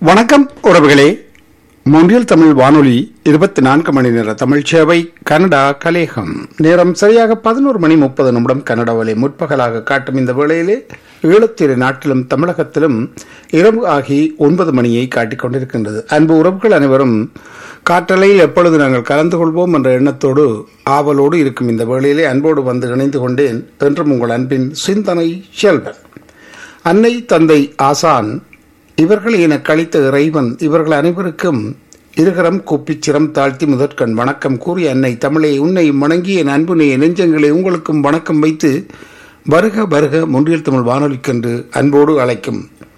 வணக்கம் உறவுகளே மொன்றியல் தமிழ் வானொலி இருபத்தி நான்கு மணி நேர தமிழ் சேவை கனடா கலேகம் நேரம் சரியாக பதினோரு மணி முப்பது நிமிடம் கனடா வலை முற்பகலாக காட்டும் இந்த வேளையிலே ஈழத்திரு நாட்டிலும் தமிழகத்திலும் இரவு ஆகி ஒன்பது மணியை காட்டிக் கொண்டிருக்கின்றது அன்பு உறவுகள் அனைவரும் காற்றலையில் எப்பொழுது நாங்கள் கலந்து கொள்வோம் என்ற எண்ணத்தோடு ஆவலோடு இருக்கும் இந்த வேளையிலே அன்போடு வந்து இணைந்து கொண்டேன் என்றும் உங்கள் அன்பின் சிந்தனை செல்வன் அன்னை தந்தை ஆசான் இவர்கள் என கழித்த இறைவன் இவர்கள் அனைவருக்கும் இருகரம் கூப்பிச் சிரம் தாழ்த்தி முதற்கண் வணக்கம் கூறி அன்னை தமிழை உன்னை வணங்கிய என் அன்புனைய நெஞ்சங்களை உங்களுக்கும் வணக்கம் வைத்து வருக வருக முன்றியல் தமிழ் வானொலிக்கென்று அன்போடு அழைக்கும்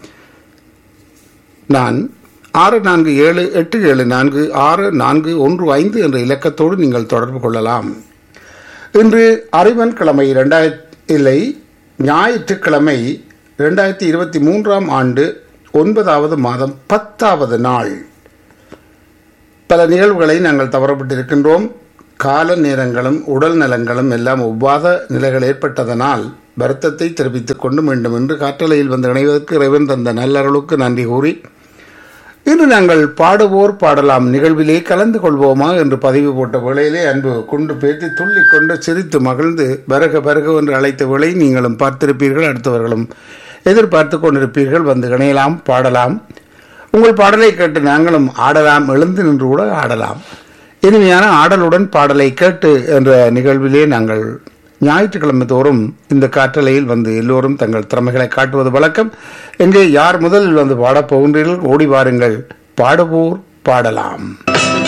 நான் ஆறு நான்கு ஏழு எட்டு ஏழு நான்கு ஆறு நான்கு ஒன்று ஐந்து என்ற இலக்கத்தோடு நீங்கள் தொடர்பு கொள்ளலாம் இன்று அறிவன் கிழமை இரண்டாயிரத்தி இல்லை ஞாயிற்றுக்கிழமை இரண்டாயிரத்தி இருபத்தி மூன்றாம் ஆண்டு ஒன்பதாவது மாதம் பத்தாவது நாள் பல நிகழ்வுகளை நாங்கள் தவறப்பட்டிருக்கின்றோம் கால நேரங்களும் உடல் நலங்களும் எல்லாம் ஒவ்வாத நிலைகள் ஏற்பட்டதனால் வருத்தத்தை தெரிவித்துக் கொண்டு மீண்டும் இன்று காற்றலையில் வந்து இணைவதற்கு இறைவன் தந்த நல்லருளுக்கு நன்றி கூறி இன்று நாங்கள் பாடுவோர் பாடலாம் நிகழ்விலே கலந்து கொள்வோமா என்று பதிவு போட்ட வேளையிலே அன்பு கொண்டு பேத்தி துள்ளிக் கொண்டு சிரித்து மகிழ்ந்து வருக வருக என்று அழைத்த வேளை நீங்களும் பார்த்திருப்பீர்கள் அடுத்தவர்களும் எதிர்பார்த்து கொண்டிருப்பீர்கள் வந்து இணையலாம் பாடலாம் உங்கள் பாடலை கேட்டு நாங்களும் ஆடலாம் எழுந்து நின்று கூட ஆடலாம் இனிமையான ஆடலுடன் பாடலை கேட்டு என்ற நிகழ்விலே நாங்கள் ஞாயிற்றுக்கிழமை தோறும் இந்த காற்றலையில் வந்து எல்லோரும் தங்கள் திறமைகளை காட்டுவது வழக்கம் எங்கே யார் முதலில் வந்து பாடப் போகின்றீர்கள் ஓடி வாருங்கள் பாடுவோர் பாடலாம்